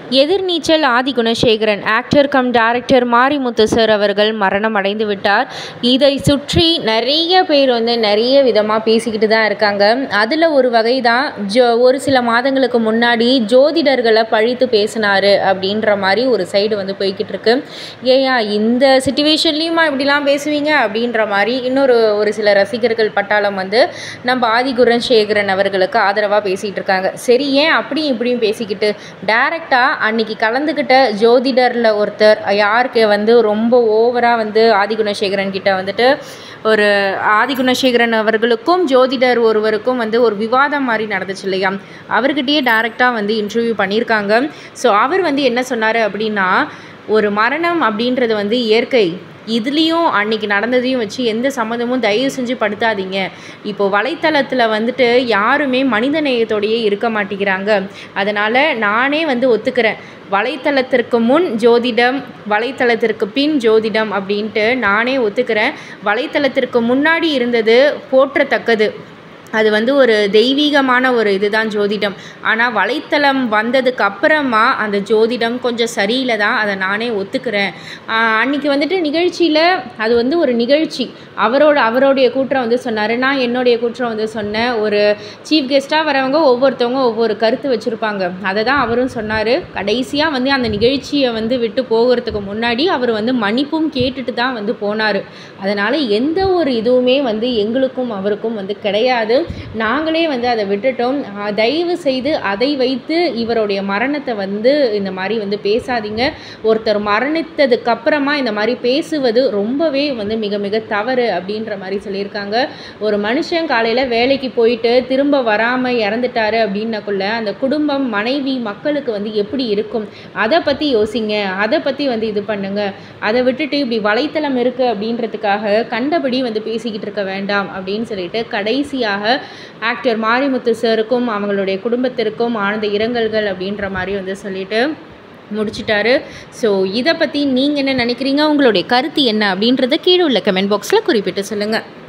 எதிர்நீச்சல் Aadhi Gunasekaran actor cum director Marimuthu sir அவர்கள் மரணம் அடைந்து விட்டார் இதை சுற்றி நிறைய பேர் வந்து நிறைய விதமாக பேசிக்கிட்டு தான் இருக்காங்க அதில் ஒரு வகை தான் ஜோ ஒரு சில மாதங்களுக்கு முன்னாடி ஜோதிடர்களை பழித்து பேசினாரு அப்படின்ற மாதிரி ஒரு சைடு வந்து போய்கிட்டு இருக்கு ஏயா இந்த சுச்சுவேஷன்லேயுமா இப்படிலாம் பேசுவீங்க அப்படின்ற மாதிரி இன்னொரு ஒரு சில ரசிகர்கள் பட்டாளம் வந்து நம்ம ஆதி குணசேகரன் அவர்களுக்கு ஆதரவாக பேசிகிட்டு இருக்காங்க சரி ஏன் அப்படியும் இப்படியும் பேசிக்கிட்டு டேரெக்டாக அன்னைக்கு கலந்துக்கிட்ட ஜோதிடரில் ஒருத்தர் யாருக்கு வந்து ரொம்ப ஓவராக வந்து ஆதிகுணசேகரன் கிட்ட வந்துட்டு ஒரு ஆதிகுணசேகரன் அவர்களுக்கும் ஜோதிடர் ஒருவருக்கும் வந்து ஒரு விவாதம் மாதிரி நடந்துச்சு இல்லையா அவர்கிட்டயே டேரெக்டாக வந்து இன்டர்வியூ பண்ணியிருக்காங்க ஸோ அவர் வந்து என்ன சொன்னார் அப்படின்னா ஒரு மரணம் அப்படின்றது வந்து இயற்கை இதுலேயும் அன்னைக்கு நடந்ததையும் வச்சு எந்த சம்மந்தமும் தயவு செஞ்சு படுத்தாதீங்க இப்போ வலைத்தளத்தில் வந்துட்டு யாருமே மனித நேயத்தோடையே இருக்க மாட்டேங்கிறாங்க அதனால் நானே வந்து ஒத்துக்கிறேன் வலைத்தளத்திற்கு முன் ஜோதிடம் வலைத்தளத்திற்கு பின் ஜோதிடம் அப்படின்ட்டு நானே ஒத்துக்கிறேன் வலைத்தளத்திற்கு முன்னாடி இருந்தது போற்றத்தக்கது அது வந்து ஒரு தெய்வீகமான ஒரு இதுதான் ஜோதிடம் ஆனால் வலைத்தளம் வந்ததுக்கு அப்புறமா அந்த ஜோதிடம் கொஞ்சம் சரியில்லை தான் அதை நானே ஒத்துக்கிறேன் அன்றைக்கி வந்துட்டு நிகழ்ச்சியில் அது வந்து ஒரு நிகழ்ச்சி அவரோட அவருடைய கூற்றம் வந்து சொன்னார் நான் என்னுடைய கூற்றம் வந்து சொன்னேன் ஒரு சீஃப் கெஸ்ட்டாக வரவங்க ஒவ்வொருத்தவங்க ஒவ்வொரு கருத்து வச்சுருப்பாங்க அதை தான் அவரும் சொன்னார் கடைசியாக வந்து அந்த நிகழ்ச்சியை வந்து விட்டு போகிறதுக்கு முன்னாடி அவர் வந்து மன்னிப்பும் கேட்டுட்டு தான் வந்து போனார் அதனால் எந்த ஒரு இதுவுமே வந்து எங்களுக்கும் அவருக்கும் வந்து கிடையாது நாங்களே வந்து அதை விட்டுட்டோம் அஹ் தயவு செய்து அதை வைத்து இவருடைய மரணத்தை வந்து இந்த மாதிரி வந்து பேசாதீங்க ஒருத்தர் மரணித்ததுக்கு அப்புறமா இந்த மாதிரி பேசுவது ரொம்பவே வந்து மிக மிக தவறு அப்படின்ற மாதிரி சொல்லியிருக்காங்க ஒரு மனுஷன் காலையில் வேலைக்கு போயிட்டு திரும்ப வராமல் இறந்துட்டாரு அப்படின்னக்குள்ள அந்த குடும்பம் மனைவி மக்களுக்கு வந்து எப்படி இருக்கும் அதை பற்றி யோசிங்க அதை பற்றி வந்து இது பண்ணுங்க அதை விட்டுட்டு இப்படி வலைத்தளம் இருக்குது அப்படின்றதுக்காக கண்டபடி வந்து பேசிக்கிட்டு இருக்க வேண்டாம் அப்படின்னு சொல்லிட்டு கடைசியாக ஆக்டர் மாரிமுத்து சாருக்கும் அவங்களுடைய குடும்பத்திற்கும் ஆழ்ந்த இரங்கல்கள் அப்படின்ற மாதிரி வந்து சொல்லிட்டு முடிச்சிட்டாரு ஸோ இதை பற்றி நீங்கள் என்ன நினைக்கிறீங்க உங்களுடைய கருத்து என்ன அப்படின்றத கீழே உள்ள கமெண்ட் பாக்ஸில் குறிப்பிட்டு சொல்லுங்கள்